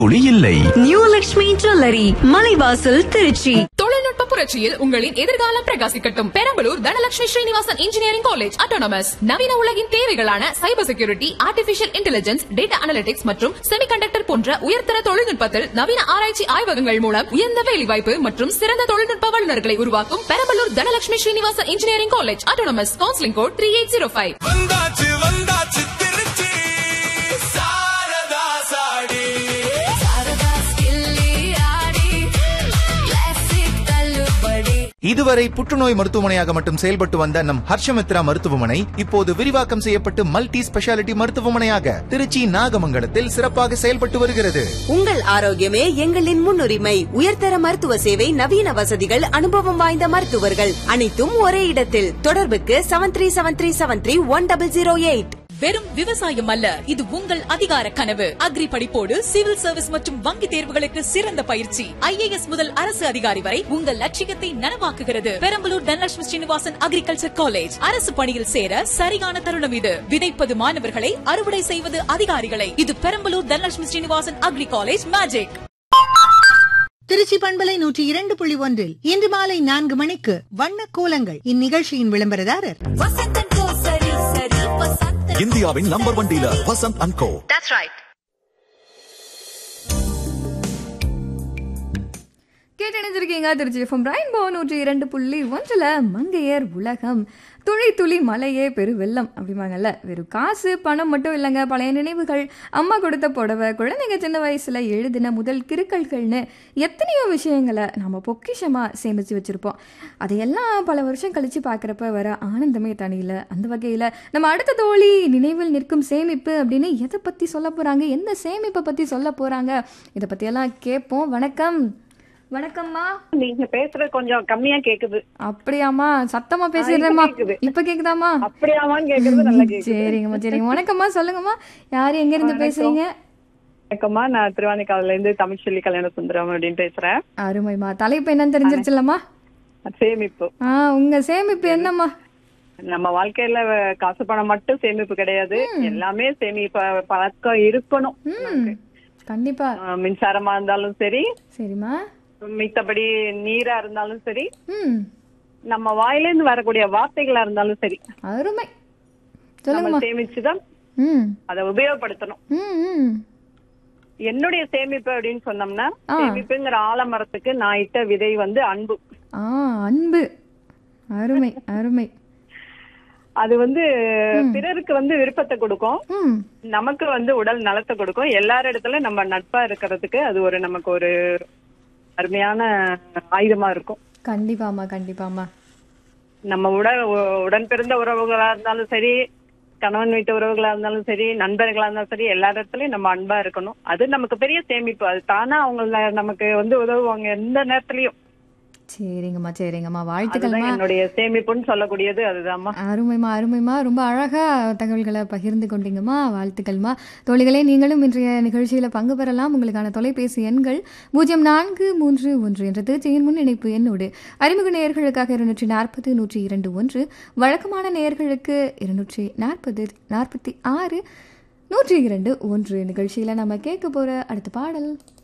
ஒளி இல்லை new Lakshmi jewellery Malaivasal Trichy தொழில்நுட்ப புரட்சியில் உங்களின் எதிர்காலம் பிரகாசிக்கட்டும் Perambalur Dhanalakshmi Srinivasan engineering college autonomous நவீன உலகின் தேவைகளான cyber security artificial intelligence data analytics மற்றும் செமிகண்டக்டர் போன்ற உயர்தர தொழில்நுட்பத்தில் நவீன ஆராய்ச்சி ஆய்வகங்கள் மூலம் உயர்ந்த வேலைவாய்ப்பு மற்றும் சிறந்த தொழில்நுட்ப வல்லுநர்களை உருவாக்கும் Perambalur Dhanalakshmi Srinivasan engineering college autonomous counselling code three eight zero five வந்தாச்சு வந்தாச்சு திருச்சி சாரதா சாடி இதுவரை புற்றுநோய் மருத்துவமனையாக மட்டும் செயல்பட்டு வந்த நம் ஹர்ஷமித்ரா மருத்துவமனை இப்போது விரிவாக்கம் செய்யப்பட்டு மல்டி ஸ்பெஷாலிட்டி மருத்துவமனையாக திருச்சி நாகமங்கலத்தில் சிறப்பாக செயல்பட்டு வருகிறது உங்கள் ஆரோக்கியமே எங்களின் முன்னுரிமை உயர்தர மருத்துவ சேவை நவீன வசதிகள் அனுபவம் வாய்ந்த மருத்துவர்கள் அனைத்தும் ஒரே இடத்தில் தொடர்புக்கு seven three seven three seven three one double zero eight வெறும் விவசாயம் அல்ல இது உங்கள் அதிகார கனவு அக்ரி படிப்போடு சிவில் சர்வீஸ் மற்றும் வங்கி தேர்வுகளுக்கு சிறந்த பயிற்சி ஐஏஎஸ் முதல் அரசு அதிகாரி வரை உங்கள் லட்சியத்தை நனவாக்குகிறது பெரம்பலூர் தனலட்சுமி ஸ்ரீனிவாசன் அக்ரிகல்ச்சர் காலேஜ் அரசு பணியில் சேர சரியான தருணம் இது விதைப்பது மாணவர்களை அறுவடை செய்வது அதிகாரிகளை இது Perambalur Dhanalakshmi Srinivasan agri college magic Trichy பண்பலை நூற்றி இரண்டு புள்ளி ஒன்றில் இன்று மாலை நான்கு மணிக்கு வண்ண கோலங்கள் இந்நிகழ்ச்சியின் விளம்பரதாரர் இந்தியாவின் number one dealer Vasanth and co கேட்டணிஞ்சிருக்கீங்க திருச்சி எஃப்எம் ரெயின்போ நூற்றி இரண்டு புள்ளி ஒன்றில் மங்கையர் உலகம் துளி துளி மலையே பெரு வெள்ளம் அப்படிம்பாங்கல்ல வெறும் காசு பணம் மட்டும் இல்லைங்க பழைய நினைவுகள் அம்மா கொடுத்த புடவை குழந்தைங்க சின்ன வயசில் எழுதின முதல் கிறுக்கல்கள்னு எத்தனையோ விஷயங்களை நம்ம பொக்கிஷமாக சேமித்து வச்சுருப்போம் அதையெல்லாம் பல வருஷம் கழித்து பார்க்குறப்ப வர ஆனந்தமே தனியில் அந்த வகையில் நம்ம அடுத்த தோழி நினைவில் நிற்கும் சேமிப்பு அப்படின்னு எதை பற்றி சொல்ல போகிறாங்க எந்த சேமிப்பை பற்றி சொல்ல போகிறாங்க இதை பற்றியெல்லாம் கேட்போம் வணக்கம் வணக்கம்மா நீங்க பேசுறது கொஞ்சம் கம்மியா கேக்குது அப்படியாம்மா சத்தமா பேசிடுறேம்மா கேக்குது. இப்ப கேக்குதாம்மா அப்படியாமான்னு கேக்குறது நல்லா கேக்குது சரிங்கம்மா சரிங்க வணக்கம்மா சொல்லுங்கம்மா யாரு எங்க இருந்து பேசுறீங்க வணக்கம்மா நான் திருவானிக்காவில இருந்து தமிழ்ச்செல்வி கல்யாண சுந்தரம் அப்படின்னு பேசுறேன் அருமைம்மா தலைப்பு என்னன்னு தெரிஞ்சிருச்சுல்லம்மா சேமிப்பு ஆ உங்க சேமிப்பு என்னம்மா நம்ம வாழ்க்கையில வ- காசு பணம் மட்டும் சேமிப்பு கிடையாது எல்லாமே சேமிப்பு பழக்கம் இருக்கணும் ம் கண்டிப்பா அஹ் மின்சாரமா இருந்தாலும் சரி சரிம்மா மித்தபடி நீரா இருந்தாலும் சரி ம் நம்ம வாயில இருந்து வரக்கூடிய வார்த்தைகளா இருந்தாலும் சரி அருமை நம்ம சொல்லுங்கம்மா சேமிச்சுதான் ம் அதை உபயோகப்படுத்தணும் ம் ம் என்னுடைய சேமிப்பு அப்படின்னு சொன்னோம்னா ஆ. சேமிப்புங்கிற ஆலமரத்துக்கு நான் இட்ட விதை வந்து அன்பு ஆ அன்பு அருமை அருமை அது வந்து பிறருக்கு வந்து விருப்பத்தை கொடுக்கும் ம் நமக்கு வந்து உடல் நலத்தை கொடுக்கும் எல்லார் இடத்துல நம்ம நட்பா இருக்கிறதுக்கு அது ஒரு நமக்கு ஒரு அருமையான ஆயுதமா இருக்கும் கண்டிப்பாம்மா கண்டிப்பாம்மா நம்ம உட உ- உடன் பிறந்த உறவுகளா இருந்தாலும் சரி கணவன் வீட்டு உறவுகளா இருந்தாலும் சரி நண்பர்களா இருந்தாலும் சரி எல்லா இடத்துலயும் நம்ம அன்பா இருக்கணும் அது நமக்கு பெரிய சேமிப்பு அது தானா அவங்க நமக்கு வந்து உதவுவாங்க எந்த நேரத்துலயும் சரிங்கம்மா சரிங்கம்மா அதுதான் வாழ்த்துக்கள்மா என்னுடைய சேமிப்புன்னு சொல்லக்கூடியது அதுதான்மா அருமைம்மா அருமைம்மா ரொம்ப அழகா தகவல்களை பகிர்ந்து கொண்டீங்கம்மா வாழ்த்துக்கள்மா தோழிகளே நீங்களும் இன்றைய நிகழ்ச்சியில் பங்கு பெறலாம் உங்களுக்கான தொலைபேசி எண்கள் பூஜ்ஜியம் நான்கு மூன்று ஒன்று என்ற திருச்சியின் முன் இணைப்பு எண்ணோடு அறிமுக நேயர்களுக்காக இருநூற்றி நாற்பது நூற்றி இரண்டு ஒன்று வழக்கமான நேயர்களுக்கு இருநூற்றி நாற்பது நாற்பத்தி ஆறு நூற்றி இரண்டு ஒன்று நிகழ்ச்சியில் நம்ம கேட்க போகிற அடுத்த பாடல்